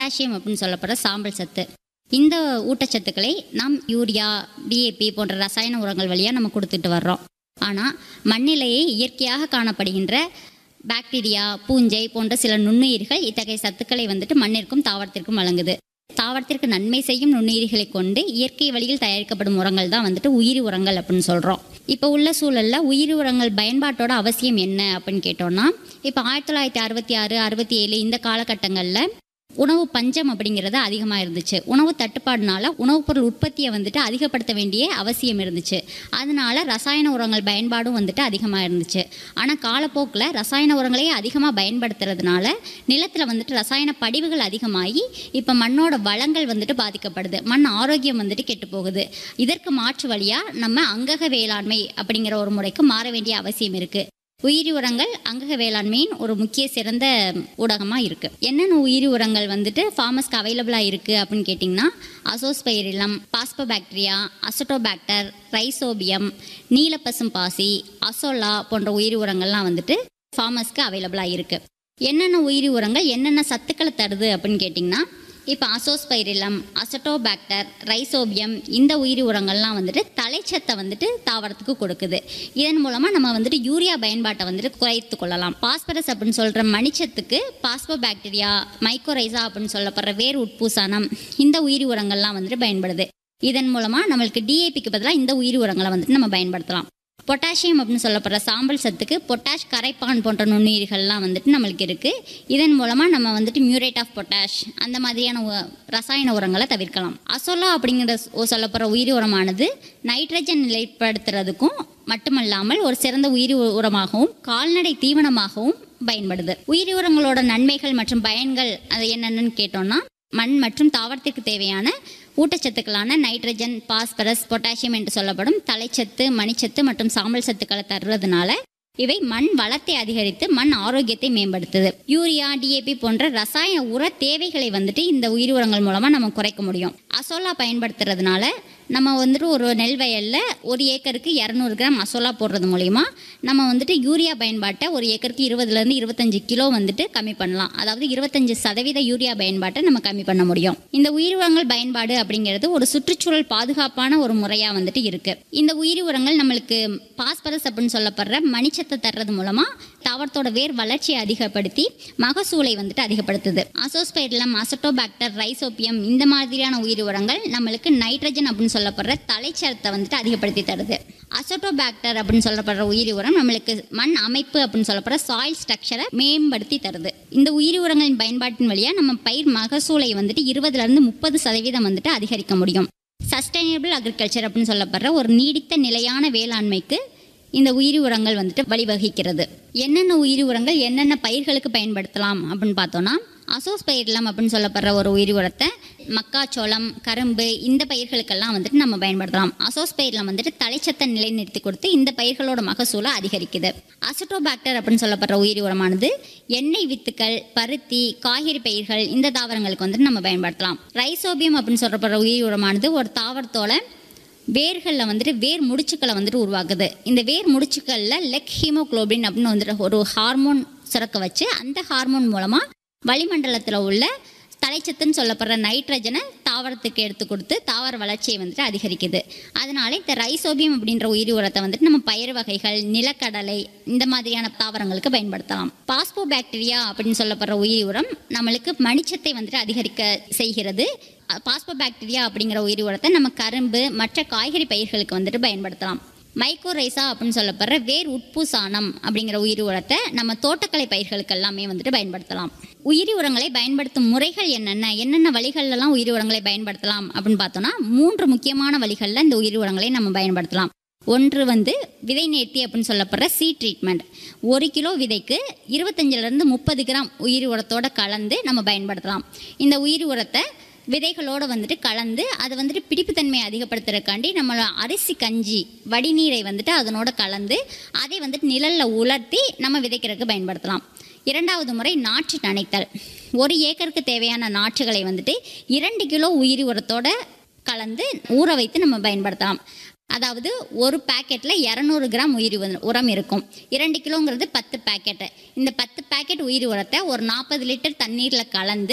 potassium அப்படின்னு சொல்லப்படுற சாம்பல் சத்து இந்த ஊட்டச்சத்துக்களை நாம் யூரியா டிஏபி போன்ற ரசாயன உரங்கள் வழியாக நம்ம கொடுத்துட்டு வர்றோம் ஆனால் மண்ணிலேயே இயற்கையாக காணப்படுகின்ற பாக்டீரியா பூஞ்சை போன்ற சில நுண்ணுயிர்கள் இத்தகைய சத்துக்களை வந்துட்டு மண்ணிற்கும் தாவரத்திற்கும் வழங்குது தாவரத்திற்கு நன்மை செய்யும் நுண்ணுயிரிகளை கொண்டு இயற்கை வழியில் தயாரிக்கப்படும் உரங்கள் தான் வந்துட்டு உயிரி உரங்கள் அப்படின்னு சொல்கிறோம் இப்போ உள்ள சூழலில் உயிரி உரங்கள் பயன்பாட்டோட அவசியம் என்ன அப்படின்னு கேட்டோம்னா இப்போ ஆயிரத்தி தொள்ளாயிரத்தி அறுபத்தி ஆறு அறுபத்தி ஏழு இந்த காலகட்டங்களில் உணவு பஞ்சம் அப்படிங்கிறது அதிகமாக இருந்துச்சு உணவு தட்டுப்பாடுனால உணவுப் பொருள் உற்பத்தியை வந்துட்டு அதிகப்படுத்த வேண்டிய அவசியம் இருந்துச்சு அதனால ரசாயன உரங்கள் பயன்பாடும் வந்துட்டு அதிகமாக இருந்துச்சு ஆனால் காலப்போக்கில் ரசாயன உரங்களையே அதிகமாக பயன்படுத்துறதுனால நிலத்தில் வந்துட்டு ரசாயன படிவுகள் அதிகமாகி இப்போ மண்ணோட வளங்கள் வந்துட்டு பாதிக்கப்படுது மண் ஆரோக்கியம் வந்துட்டு கெட்டு போகுது இதற்கு மாற்று வழியாக நம்ம அங்கக வேளாண்மை அப்படிங்கிற ஒரு முறைக்கு மாற வேண்டிய அவசியம் இருக்குது உயிரி உரங்கள் அங்கக வேளாண்மையின் ஒரு முக்கிய சிறந்த ஊடகமாக இருக்குது என்னென்ன உயிரி உரங்கள் வந்துட்டு ஃபார்மர்ஸ்க்கு அவைலபிளாக இருக்குது அப்படின்னு கேட்டிங்கன்னா அசோஸ்பைரிலம் பாஸ்போபாக்டீரியா அசட்டோபாக்டர் ரைசோபியம் நீலப்பசும் பாசி அசோலா போன்ற உயிரி உரங்கள்லாம் வந்துட்டு ஃபார்மர்ஸ்க்கு அவைலபிளாக இருக்குது என்னென்ன உயிரி உரங்கள் என்னென்ன சத்துக்களை தருது அப்படின்னு கேட்டிங்கன்னா இப்போ அசோஸ்பைரிலம் அசட்டோபாக்டர் ரைசோபியம் இந்த உயிரி உரங்கள்லாம் வந்துட்டு தலைச்சத்தை வந்துட்டு தாவரத்துக்கு கொடுக்குது இதன் மூலமாக நம்ம வந்துட்டு யூரியா பயன்பாட்டை வந்துட்டு குறைத்து கொள்ளலாம் பாஸ்பரஸ் அப்படின்னு சொல்கிற மணிச்சத்துக்கு பாஸ்போபாக்டீரியா மைக்கோரைசா அப்படின்னு சொல்லப்படுற வேர் உட்பூசணம் இந்த உயிரி உரங்கள்லாம் வந்துட்டு பயன்படுது இதன் மூலமாக நம்மளுக்கு டிஏபிக்கு பதிலாக இந்த உயிரி உரங்களை வந்துட்டு நம்ம பயன்படுத்தலாம் பொட்டாசியம் அப்படின்னு சொல்லப்படுற சாம்பல் சத்துக்கு பொட்டாஷ் கரைப்பான் போன்ற நுண்ணுயிர்கள்லாம் வந்துட்டு நம்மளுக்கு இருக்குது இதன் மூலமாக நம்ம வந்துட்டு மியூரேட் ஆஃப் பொட்டாஷ் அந்த மாதிரியான உ- ரசாயன உரங்களை தவிர்க்கலாம் அசோலா அப்படிங்கிற சொ- சொல்லப்படுற உயிரி உரமானது நைட்ரஜன் நிலைப்படுத்துறதுக்கும் மட்டுமல்லாமல் ஒரு சிறந்த உயிரி உ- உரமாகவும் கால்நடை தீவனமாகவும் பயன்படுது உயிரி உரங்களோட நன்மைகள் மற்றும் பயன்கள் அது என்னென்னு கேட்டோம்னா மண் மற்றும் தாவரத்திற்கு தேவையான ஊட்டச்சத்துக்களான நைட்ரஜன் பாஸ்பரஸ் பொட்டாசியம் என்று சொல்லப்படும் தலைச்சத்து மணிச்சத்து மற்றும் சாம்பல் சத்துக்களை தருவதனால இவை மண் வளத்தை அதிகரித்து மண் ஆரோக்கியத்தை மேம்படுத்துது யூரியா டிஏபி போன்ற ரசாயன உர தேவைகளை வந்துட்டு இந்த உயிர் உரங்கள் மூலமா நம்ம குறைக்க முடியும் அசோலா பயன்படுத்துறதுனால நம்ம வந்துட்டு ஒரு நெல் வயல்ல ஒரு ஏக்கருக்கு இரநூறு கிராம் அசோலா போடுறது மூலியமா நம்ம வந்துட்டு யூரியா பயன்பாட்டை ஒரு ஏக்கருக்கு இருபதுலேருந்து இருபத்தஞ்சு கிலோ வந்துட்டு கம்மி பண்ணலாம் அதாவது இருபத்தஞ்சு சதவீத யூரியா பயன்பாட்டை நம்ம கம்மி பண்ண முடியும் இந்த உயிர் உரங்கள் பயன்பாடு அப்படிங்கிறது ஒரு சுற்றுச்சூழல் பாதுகாப்பான ஒரு முறையாக வந்துட்டு இருக்கு இந்த உயிரி உரங்கள் நம்மளுக்கு பாஸ்பரஸ் அப்படின்னு சொல்லப்படுற மணிச்சத்தை தர்றது மூலமா தாவரத்தோட வேர் வளர்ச்சியை அதிகப்படுத்தி மகசூலை வந்துட்டு அதிகப்படுத்துது அசோஸ்பைரிலம் அசட்டோபாக்டர் ரைசோபியம் இந்த மாதிரியான உயிரி உரங்கள் நம்மளுக்கு நைட்ரஜன் அப்படின்னு சொல்லப்படுற தலைச்சத்தை வந்துட்டு அதிகப்படுத்தி தருது அசட்டோபாக்டர் அப்படின்னு சொல்லப்படுற உயிரி உரம் நம்மளுக்கு மண் அமைப்பு அப்படின்னு சொல்லப்படுற சாயில் ஸ்ட்ரக்சரை மேம்படுத்தி தருது இந்த உயிரி உரங்களின் பயன்பாட்டின் வழியாக நம்ம பயிர் மகசூலை வந்துட்டு இருபதுல இருந்து முப்பது சதவீதம் வந்துட்டு அதிகரிக்க முடியும் சஸ்டைனபிள் அக்ரிகல்ச்சர் அப்படின்னு சொல்லப்படுற ஒரு நீடித்த நிலையான வேளாண்மைக்கு இந்த உயிரி உரங்கள் வந்துட்டு வழிவகுக்கிறது என்னென்ன உயிரி உரங்கள் என்னென்ன பயிர்களுக்கு பயன்படுத்தலாம் அப்படின்னு பார்த்தோம்னா அசோஸ்பயிரலம் அப்படின்னு சொல்லப்படுற ஒரு உயிரி உரத்தை மக்காச்சோளம் கரும்பு இந்த பயிர்களுக்கெல்லாம் வந்துட்டு நம்ம பயன்படுத்தலாம் அசோஸ்பயிரலம் வந்துட்டு தலைச்சத்தை நிலைநிறுத்தி கொடுத்து இந்த பயிர்களோட மகசூலை அதிகரிக்குது அசட்டோபாக்டர் அப்படின்னு சொல்லப்படுற உயிரி உரமானது எண்ணெய் வித்துக்கள் பருத்தி காய்கறி பயிர்கள் இந்த தாவரங்களுக்கு வந்துட்டு நம்ம பயன்படுத்தலாம் ரைசோபியம் அப்படின்னு சொல்லப்படுற உயிரி உரமானது ஒரு தாவரத்தோட வேர்களில் வந்துட்டு வேர் முடிச்சுக்களை வந்துட்டு உருவாக்குது இந்த வேர் முடிச்சுக்களில் லெக் ஹீமோகுளோபின் அப்படின்னு வந்துட்டு ஒரு ஹார்மோன் சுரக்க வச்சு அந்த ஹார்மோன் மூலமாக வளிமண்டலத்தில் உள்ள தலைச்சத்துன்னு சொல்லப்படுற நைட்ரஜனை தாவரத்துக்கு எடுத்து கொடுத்து தாவர வளர்ச்சியை வந்துட்டு அதிகரிக்குது அதனால இந்த ரைசோபியம் அப்படின்ற உயிரி உரத்தை வந்துட்டு நம்ம பயிர் வகைகள் நிலக்கடலை இந்த மாதிரியான தாவரங்களுக்கு பயன்படுத்தலாம் பாஸ்போ பாக்டீரியா அப்படின்னு சொல்லப்படுற உயிரி உரம் நம்மளுக்கு மணிச்சத்தை வந்துட்டு அதிகரிக்க செய்கிறது பாஸ்போ பாக்டீரியா அப்படிங்கிற உயிரி உரத்தை நம்ம கரும்பு மற்ற காய்கறி பயிர்களுக்கு வந்துட்டு பயன்படுத்தலாம் மைக்கோரைசா அப்படின்னு சொல்லப்படுற வேர் உட்பூசானம் அப்படிங்கிற உயிரி உரத்தை நம்ம தோட்டக்கலை பயிர்களுக்கு எல்லாமே வந்துட்டு பயன்படுத்தலாம் உயிரி உரங்களை பயன்படுத்தும் முறைகள் என்னென்ன என்னென்ன வழிகள்லாம் உயிரி உரங்களை பயன்படுத்தலாம் அப்படின்னு பார்த்தோம்னா மூன்று முக்கியமான வழிகளில் இந்த உயிரி உரங்களை நம்ம பயன்படுத்தலாம் ஒன்று வந்து விதை நேர்த்தி அப்படின்னு சொல்லப்படுற சீ ட்ரீட்மெண்ட் ஒரு கிலோ விதைக்கு இருபத்தஞ்சிலேருந்து முப்பது கிராம் உயிரி உரத்தோட கலந்து நம்ம பயன்படுத்தலாம் இந்த உயிரி உரத்தை விதைகளோடு வந்துட்டு கலந்து அதை வந்துட்டு பிடிப்புத்தன்மையை அதிகப்படுத்துறதுக்காண்டி நம்மளோட அரிசி கஞ்சி வடிநீரை வந்துட்டு அதனோட கலந்து அதை வந்துட்டு நிழலில் உலர்த்தி நம்ம விதைக்கிறதுக்கு பயன்படுத்தலாம் இரண்டாவது முறை நாற்று நனைத்தல் ஒரு ஏக்கருக்கு தேவையான நாற்றுகளை வந்துட்டு இரண்டு கிலோ உயிரி உரத்தோட கலந்து ஊற வைத்து நம்ம பயன்படுத்தலாம் அதாவது ஒரு பேக்கெட்டில் இரநூறு கிராம் உயிரி உர- உரம் இருக்கும் இரண்டு கிலோங்கிறது பத்து பேக்கெட்டு இந்த பத்து பேக்கெட் உயிரி உரத்தை ஒரு நாற்பது லிட்டர் தண்ணீரில் கலந்து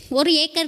ஒரு ஏக்கர்